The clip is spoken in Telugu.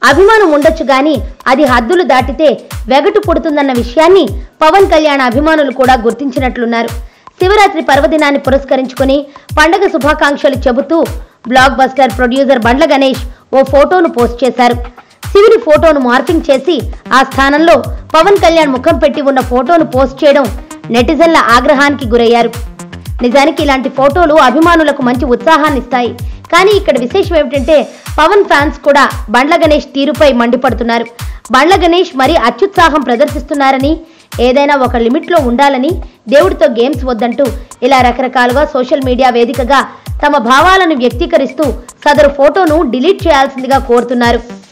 అభిమానం ఉండొచ్చు గాని అది హద్దులు దాటితే వెగటు పుడుతుందన్న విషయాన్ని పవన్ కళ్యాణ్ అభిమానులు కూడా గుర్తించినట్లున్నారు శివరాత్రి పర్వదినాన్ని పురస్కరించుకుని పండగ శుభాకాంక్షలు చెబుతూ block buster producer Bandla Ganesh ఓ ఫోటోను పోస్ట్ చేశారు శివుని ఫోటోను మార్పింగ్ చేసి ఆ స్థానంలో పవన్ కళ్యాణ్ ముఖం పెట్టి ఉన్న ఫోటోను పోస్ట్ చేయడం నెటిజన్ల ఆగ్రహానికి గురయ్యారు నిజానికి ఇలాంటి ఫోటోలు అభిమానులకు మంచి ఉత్సాహాన్ని ఇస్తాయి కానీ ఇక్కడ విశేషం ఏమిటంటే పవన్ ఫ్యాన్స్ కూడా బండ్ల గణేష్ తీరుపై మండిపడుతున్నారు బండ్ల గణేష్ మరీ అత్యుత్సాహం ప్రదర్శిస్తున్నారని ఏదైనా ఒక లిమిట్లో ఉండాలని దేవుడితో గేమ్స్ వద్దంటూ ఇలా రకరకాలుగా సోషల్ మీడియా వేదికగా తమ భావాలను వ్యక్తీకరిస్తూ సదరు ఫోటోను డిలీట్ చేయాల్సిందిగా కోరుతున్నారు